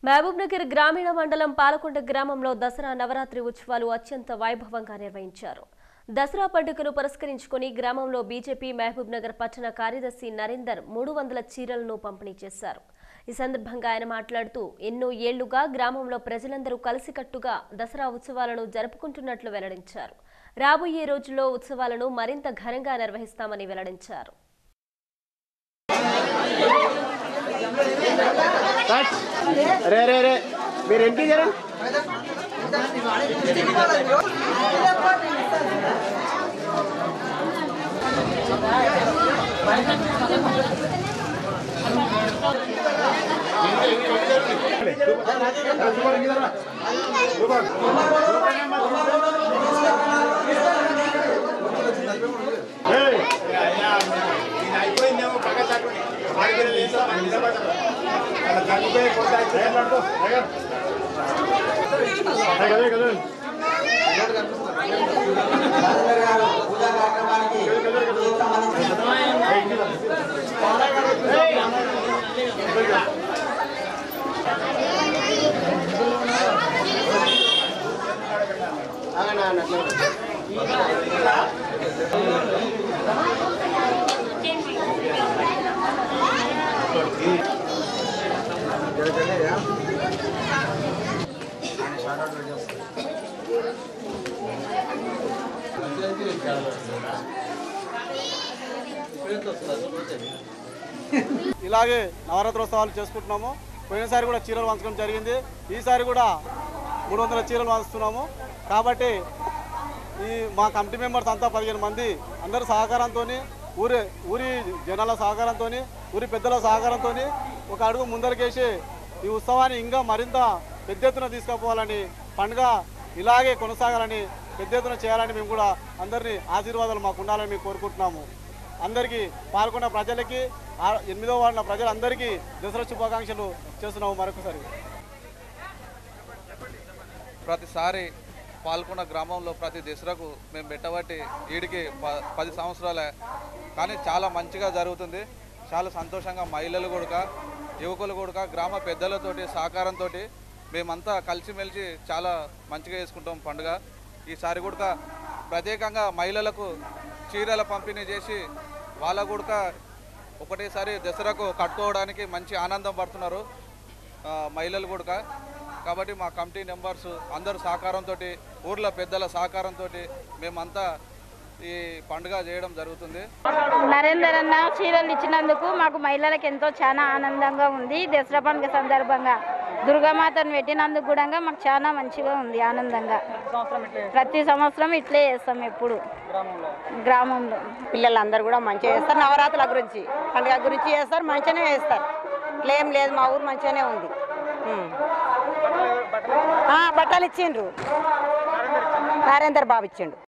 మహబూబ్నగర్ గ్రామీణ మండలం పాలకొండ గ్రామంలో దసరా నవరాత్రి ఉత్సవాలు అత్యంత వైభవంగా నిర్వహించారు దసరా పండుగను పురస్కరించుకుని గ్రామంలో బీజేపీ మహబూబ్నగర్ పట్టణ కార్యదర్శి నరేందర్ మూడు వందల చీరలను పంపిణీ చేశారు ఈ సందర్భంగా ఆయన మాట్లాడుతూ ఎన్నో ఏళ్లుగా గ్రామంలో ప్రజలందరూ కలిసికట్టుగా దసరా ఉత్సవాలను జరుపుకుంటున్నట్లు వెల్లడించారు రాబోయే రోజుల్లో ఉత్సవాలను మరింత ఘనంగా నిర్వహిస్తామని వెల్లడించారు కట్ రే రే రే మీరు ఎంపీ గారు అయిపోయిందేమో పక్క తక్కువ చనిపోయి ఇలాగే నవరాత్రోత్సవాలు చేసుకుంటున్నాము పోయినసారి కూడా చీరలు వంచడం జరిగింది ఈసారి కూడా మూడు వందల చీరలు వంచుతున్నాము కాబట్టి ఈ మా కమిటీ మెంబర్స్ అంతా పదిహేను మంది అందరి సహకారంతో ఊరి ఊరి జనాల సహకారంతో ఊరి పెద్దల సహకారంతో ఒక అడుగు ముందరికేసి ఈ ఉత్సవాన్ని ఇంకా మరింత పెద్ద ఎత్తున తీసుకుపోవాలని పండుగ ఇలాగే కొనసాగాలని పెద్ద ఎత్తున చేయాలని మేము కూడా అందరినీ ఆశీర్వాదాలు మాకు ఉండాలని మేము కోరుకుంటున్నాము అందరికీ పాల్గొన్న ప్రజలకి ఆ ఎనిమిదో వార్డుల ప్రజలందరికీ దసరా శుభాకాంక్షలు చేస్తున్నాము మరొకసారి ప్రతిసారి పాల్గొన్న గ్రామంలో ప్రతి దసరాకు మేము పెట్టబట్టి ఈడికి ప పది సంవత్సరాలే కానీ చాలా మంచిగా జరుగుతుంది చాలా సంతోషంగా మహిళలు కూడా యువకులు కూడా గ్రామ పెద్దలతోటి సహకారంతో మేమంతా కలిసిమెలిసి చాలా మంచిగా చేసుకుంటాం పండుగ ఈసారి కూడా ప్రత్యేకంగా మహిళలకు చీరల పంపిణీ చేసి వాళ్ళ కూడా ఒకటేసారి దసరాకు కట్టుకోవడానికి మంచి ఆనందం పడుతున్నారు ఆ, మహిళలు కూడా కాబట్టి మా కమిటీ మెంబర్స్ అందరు సహకారంతో ఊర్ల పెద్దల సహకారంతో మేమంతా ఈ పండుగ చేయడం జరుగుతుంది నరేందర్ అన్న చీరలు ఇచ్చినందుకు మాకు మహిళలకు ఎంతో చాలా ఆనందంగా ఉంది దసరా పండుగ సందర్భంగా దుర్గామాతను పెట్టినందుకు కూడా మాకు చాలా మంచిగా ఉంది ఆనందంగా ప్రతి సంవత్సరం ఇట్లే చేస్తాం ఎప్పుడు గ్రామంలో పిల్లలందరూ కూడా మంచిగా చేస్తారు నవరాత్రుల గురించి పండుగ గురించి చేస్తారు మంచిగానే చేస్తారు ఇట్లేం లేదు మా ఊరు మంచిగానే ఉంది ఉం. ఆ, బట్టలు ఇచ్చిండ్రు నరేందర్ బాబు ఇచ్చిండు